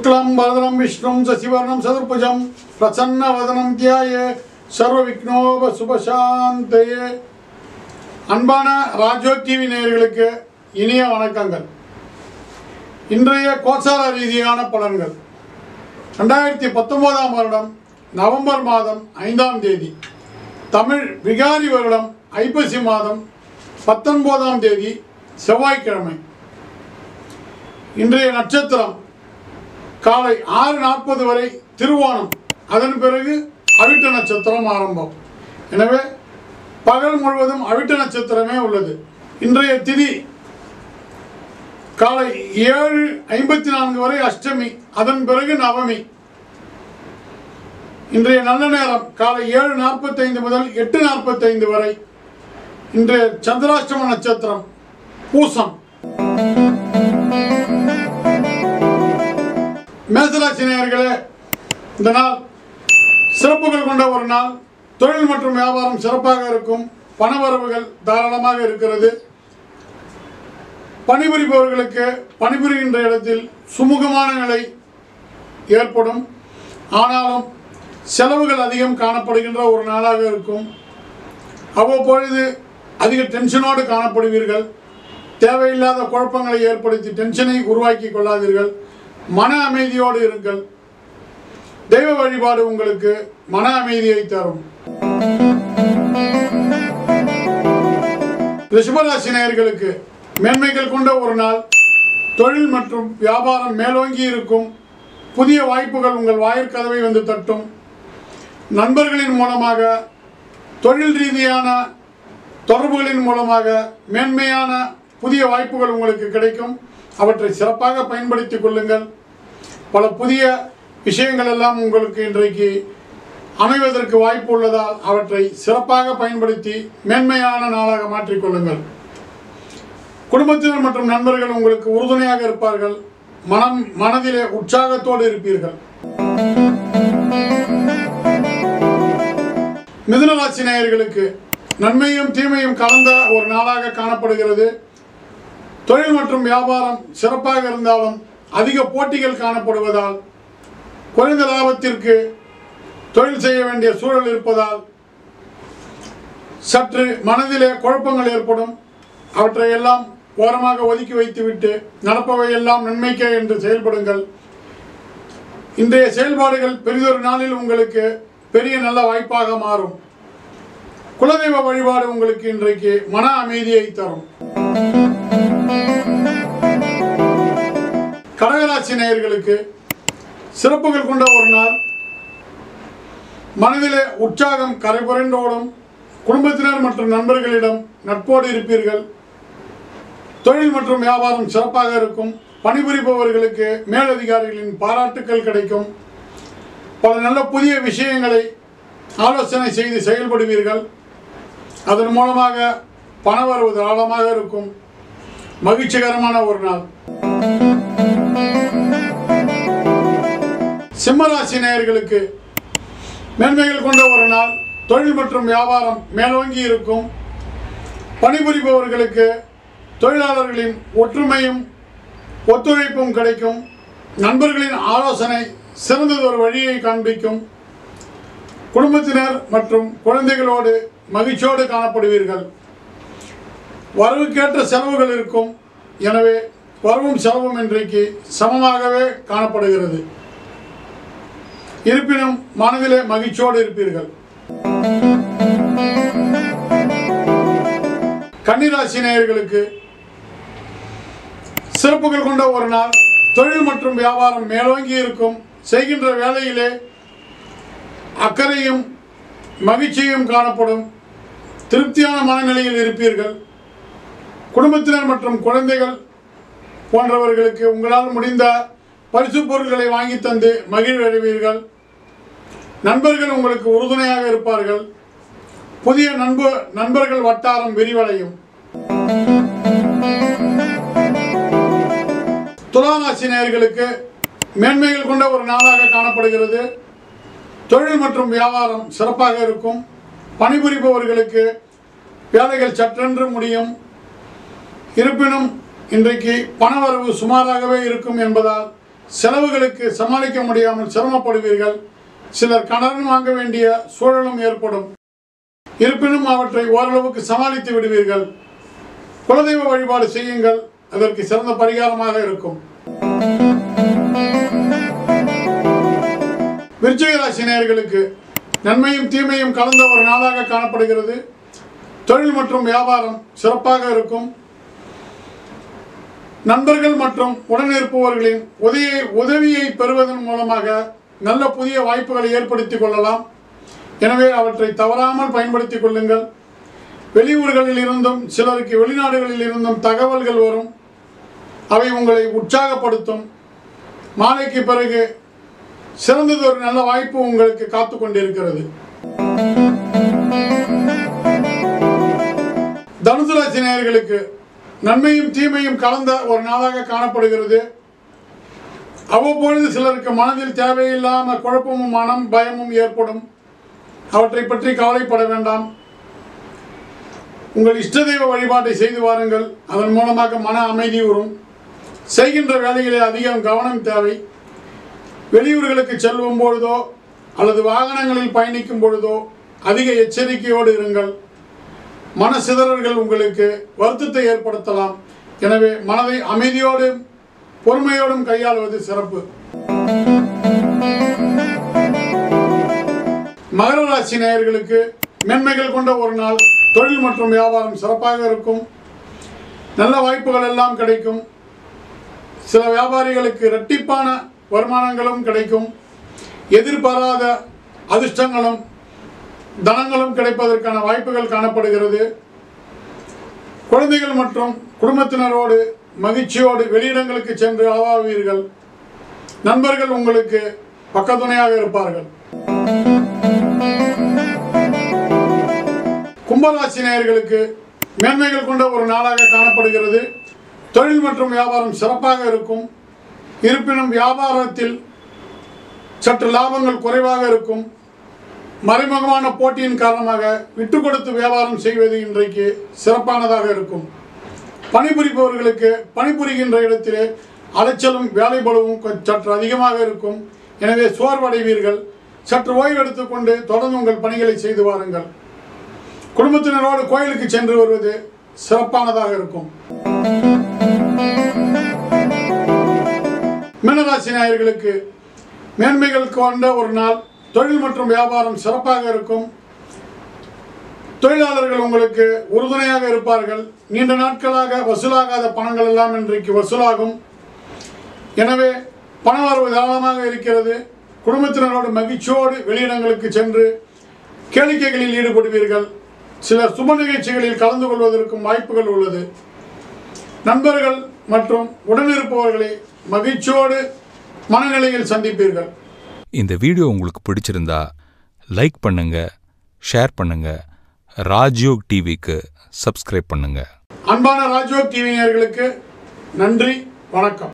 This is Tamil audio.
शुक्लं वदनं विष्णुं शशिवर्णं चतुर्भुजं प्रसन्नवदनं ध्याय சர்வவிக்னோபசுபசாந்தயே அன்பான ராஜோ டிவி நேயர்களுக்கு இனிய வணக்கங்கள் இன்றைய கோச்சார ரீதியான பலன்கள் ரெண்டாயிரத்தி பத்தொன்பதாம் வருடம் நவம்பர் மாதம் ஐந்தாம் தேதி தமிழ் விகாரி வருடம் ஐப்பசி மாதம் பத்தொன்பதாம் தேதி செவ்வாய்க்கிழமை இன்றைய நட்சத்திரம் காலை ஆறு நாற்பது வரை திருவோணம் அதன் பிறகு அவிட்ட நட்சத்திரம் ஆரம்பம் எனவே பகல் முழுவதும் அவிட்ட நட்சத்திரமே உள்ளது இன்றைய திதி காலை ஏழு ஐம்பத்தி நான்கு வரை அஷ்டமி அதன் பிறகு நவமி இன்றைய நல்ல நேரம் காலை ஏழு நாற்பத்தைந்து முதல் எட்டு நாற்பத்தைந்து வரை இன்றைய சந்திராஷ்டம நட்சத்திரம் பூசம் மேசராசி நேயர்களே இந்த நாள் சிறப்புகள் கொண்ட ஒரு நாள் தொழில் மற்றும் வியாபாரம் சிறப்பாக இருக்கும் பணவரவுகள் தாராளமாக இருக்கிறது பணிபுரிபவர்களுக்கு பணிபுரிகின்ற இடத்தில் சுமூகமான நிலை ஏற்படும் ஆனாலும் செலவுகள் அதிகம் காணப்படுகின்ற ஒரு நாளாக இருக்கும் அவ்வப்பொழுது அதிக டென்ஷனோடு காணப்படுவீர்கள் தேவையில்லாத குழப்பங்களை ஏற்படுத்தி டென்ஷனை உருவாக்கி கொள்ளாதீர்கள் மன அமைதியோடு இருங்கள் தெய்வ வழிபாடு உங்களுக்கு மன அமைதியை தரும் ரிஷபராசி நேயர்களுக்கு மேன்மைகள் கொண்ட ஒரு நாள் தொழில் மற்றும் வியாபாரம் மேலோங்கி இருக்கும் புதிய வாய்ப்புகள் உங்கள் வாயிற்கதவை வந்து தட்டும் நண்பர்களின் மூலமாக தொழில் ரீதியான தொடர்புகளின் மூலமாக மேன்மையான புதிய வாய்ப்புகள் உங்களுக்கு கிடைக்கும் அவற்றை சிறப்பாக பயன்படுத்திக் கொள்ளுங்கள் பல புதிய விஷயங்கள் எல்லாம் உங்களுக்கு இன்றைக்கு அமைவதற்கு வாய்ப்பு உள்ளதால் அவற்றை சிறப்பாக பயன்படுத்தி மேன்மையான நாளாக மாற்றிக்கொள்ளுங்கள் குடும்பத்தினர் மற்றும் நண்பர்கள் உங்களுக்கு உறுதுணையாக இருப்பார்கள் மனம் மனதிலே உற்சாகத்தோடு இருப்பீர்கள் மிதுனராசி நேயர்களுக்கு நன்மையும் தீமையும் கலந்த ஒரு நாளாக காணப்படுகிறது தொழில் மற்றும் வியாபாரம் சிறப்பாக இருந்தாலும் அதிக போட்டிகள் காணப்படுவதால் குறைந்த லாபத்திற்கு தொழில் செய்ய வேண்டிய சூழல் இருப்பதால் சற்று மனதிலே குழப்பங்கள் ஏற்படும் அவற்றை எல்லாம் ஓரமாக ஒதுக்கி வைத்துவிட்டு நடப்பவை எல்லாம் நன்மைக்கே என்று செயல்படுங்கள் இன்றைய செயல்பாடுகள் பெரிதொரு நாளில் உங்களுக்கு பெரிய நல்ல வாய்ப்பாக மாறும் குலதெய்வ வழிபாடு உங்களுக்கு இன்றைக்கு மன அமைதியை தரும் கடகராசி நேயர்களுக்கு சிறப்புகள் கொண்ட ஒரு நாள் மனதிலே உற்சாகம் கரைபுரண்டோடும் குடும்பத்தினர் மற்றும் நண்பர்களிடம் நட்போடு இருப்பீர்கள் தொழில் மற்றும் வியாபாரம் சிறப்பாக இருக்கும் பணிபுரிபவர்களுக்கு மேலதிகாரிகளின் பாராட்டுக்கள் கிடைக்கும் பல நல்ல புதிய விஷயங்களை ஆலோசனை செய்து செயல்படுவீர்கள் அதன் மூலமாக பணவரவு தாராளமாக இருக்கும் மகிழ்ச்சிகரமான ஒரு நாள் சிம்மராசி நேயர்களுக்கு மேன்மைகள் கொண்ட ஒரு நாள் தொழில் மற்றும் வியாபாரம் மேலோங்கி இருக்கும் பணிபுரிபவர்களுக்கு தொழிலாளர்களின் ஒற்றுமையும் ஒத்துழைப்பும் கிடைக்கும் நண்பர்களின் ஆலோசனை சிறந்ததொரு வழியை காண்பிக்கும் குடும்பத்தினர் மற்றும் குழந்தைகளோடு மகிழ்ச்சியோடு காணப்படுவீர்கள் வரவுக்கேற்ற செலவுகள் இருக்கும் எனவே வரவும் செலவும் இன்றைக்கு சமமாகவே காணப்படுகிறது இருப்பினும் மனதிலே மகிழ்ச்சியோடு இருப்பீர்கள் கன்னிராசி நேயர்களுக்கு சிறப்புகள் கொண்ட ஒரு நாள் தொழில் மற்றும் வியாபாரம் மேலோங்கி இருக்கும் செய்கின்ற வேலையிலே அக்கறையும் மகிழ்ச்சியும் காணப்படும் திருப்தியான மனநிலையில் இருப்பீர்கள் குடும்பத்தினர் மற்றும் குழந்தைகள் போன்றவர்களுக்கு உங்களால் முடிந்த பரிசு பொருட்களை வாங்கி தந்து மகிழ்வடைவீர்கள் நண்பர்கள் உங்களுக்கு உறுதுணையாக இருப்பார்கள் புதிய நண்பு நண்பர்கள் வட்டாரம் விரிவடையும் துலாராசி நேயர்களுக்கு மேன்மைகள் கொண்ட ஒரு நாளாக காணப்படுகிறது தொழில் மற்றும் வியாபாரம் சிறப்பாக இருக்கும் பணிபுரிபவர்களுக்கு வேலைகள் சற்றென்று முடியும் இருப்பினும் இன்றைக்கு பணவரவு சுமாராகவே இருக்கும் என்பதால் செலவுகளுக்கு சமாளிக்க முடியாமல் சிரமப்படுவீர்கள் சிலர் கடன் வாங்க வேண்டிய சூழலும் ஏற்படும் இருப்பினும் அவற்றை ஓரளவுக்கு சமாளித்து விடுவீர்கள் குலதெய்வ வழிபாடு செய்யுங்கள் அதற்கு சிறந்த பரிகாரமாக இருக்கும் விருச்சிக ராசி நேயர்களுக்கு நன்மையும் தீமையும் கலந்த ஒரு நாளாக காணப்படுகிறது தொழில் மற்றும் வியாபாரம் சிறப்பாக இருக்கும் நண்பர்கள் மற்றும் உடனிருப்பவர்களின் உதவியை உதவியை பெறுவதன் மூலமாக நல்ல புதிய வாய்ப்புகளை ஏற்படுத்திக் கொள்ளலாம் எனவே அவற்றை தவறாமல் பயன்படுத்திக் கொள்ளுங்கள் வெளியூர்களில் இருந்தும் சிலருக்கு வெளிநாடுகளில் இருந்தும் தகவல்கள் வரும் அவை உங்களை உற்சாகப்படுத்தும் மாலைக்கு பிறகு சிறந்தது ஒரு நல்ல வாய்ப்பு உங்களுக்கு காத்து கொண்டிருக்கிறது தனுசு ராசி நேயர்களுக்கு நன்மையும் தீமையும் கலந்த ஒரு நாளாக காணப்படுகிறது அவ்வப்பொழுது சிலருக்கு மனதில் தேவையில்லாம குழப்பமும் மனம் பயமும் ஏற்படும் அவற்றை பற்றி கவலைப்பட வேண்டாம் உங்கள் இஷ்ட தெய்வ வழிபாட்டை செய்து வாருங்கள் அதன் மூலமாக மன அமைதி வரும் செய்கின்ற வேலையிலே அதிகம் கவனம் தேவை வெளியூர்களுக்கு செல்லும் பொழுதோ அல்லது வாகனங்களில் பயணிக்கும் பொழுதோ அதிக எச்சரிக்கையோடு இருங்கள் மனசிதறல்கள் உங்களுக்கு வருத்தத்தை ஏற்படுத்தலாம் எனவே மனதை அமைதியோடும் பொறுமையோடும் கையாளுவது சிறப்பு மகர ராசி நேயர்களுக்கு மென்மைகள் கொண்ட ஒரு நாள் தொழில் மற்றும் வியாபாரம் சிறப்பாக இருக்கும் நல்ல வாய்ப்புகள் எல்லாம் கிடைக்கும் சில வியாபாரிகளுக்கு இரட்டிப்பான வருமானங்களும் கிடைக்கும் எதிர்பாராத அதிர்ஷ்டங்களும் தனங்களும் கிடைப்பதற்கான வாய்ப்புகள் காணப்படுகிறது குழந்தைகள் மற்றும் குடும்பத்தினரோடு மகிழ்ச்சியோடு வெளியிடங்களுக்கு சென்று அளவாவீர்கள் நண்பர்கள் உங்களுக்கு பக்கத்துணையாக இருப்பார்கள் கும்பராசி நேயர்களுக்கு மேன்மைகள் கொண்ட ஒரு நாளாக காணப்படுகிறது தொழில் மற்றும் வியாபாரம் சிறப்பாக இருக்கும் இருப்பினும் வியாபாரத்தில் சற்று லாபங்கள் குறைவாக இருக்கும் மறைமுகமான போட்டியின் காரணமாக விட்டு கொடுத்து வியாபாரம் செய்வது இன்றைக்கு சிறப்பானதாக இருக்கும் பணிபுரிப்பவர்களுக்கு பணிபுரிகின்ற இடத்திலே அலைச்சலும் வேலைபளுவும் கொ- சற்று அதிகமாக இருக்கும் எனவே சோர்வடைவீர்கள் சற்று ஓய்வு எடுத்துக்கொண்டு தொடர்ந்து உங்கள் பணிகளை செய்து வாருங்கள் குடும்பத்தினரோடு கோயிலுக்கு சென்று வருவது சிறப்பானதாக இருக்கும் மீனராசி நேயர்களுக்கு மேன்மைகள் கொண்ட ஒரு நாள் தொழில் மற்றும் வியாபாரம் சிறப்பாக இருக்கும் தொழிலாளர்கள் உங்களுக்கு உறுதுணையாக இருப்பார்கள் நீண்ட நாட்களாக வசூலாகாத பணங்கள் எல்லாம் இன்றைக்கு வசூலாகும் எனவே பண வரவு தாராளமாக இருக்கிறது குடும்பத்தினரோடு மகிழ்ச்சியோடு வெளியிடங்களுக்கு சென்று கேளிக்கைகளில் ஈடுபடுவீர்கள் சிலர் சுப நிகழ்ச்சிகளில் கலந்து கொள்வதற்கும் வாய்ப்புகள் உள்ளது நண்பர்கள் மற்றும் உடனிருப்பவர்களை மகிழ்ச்சியோடு மனநிலையில் சந்திப்பீர்கள் இந்த வீடியோ உங்களுக்கு பிடிச்சிருந்தா லைக் பண்ணுங்க ஷேர் பண்ணுங்க ராஜ்யோக் டிவிக்கு சப்ஸ்கிரைப் பண்ணுங்க அன்பான ராஜோக் டிவி நேயர்களுக்கு நன்றி வணக்கம்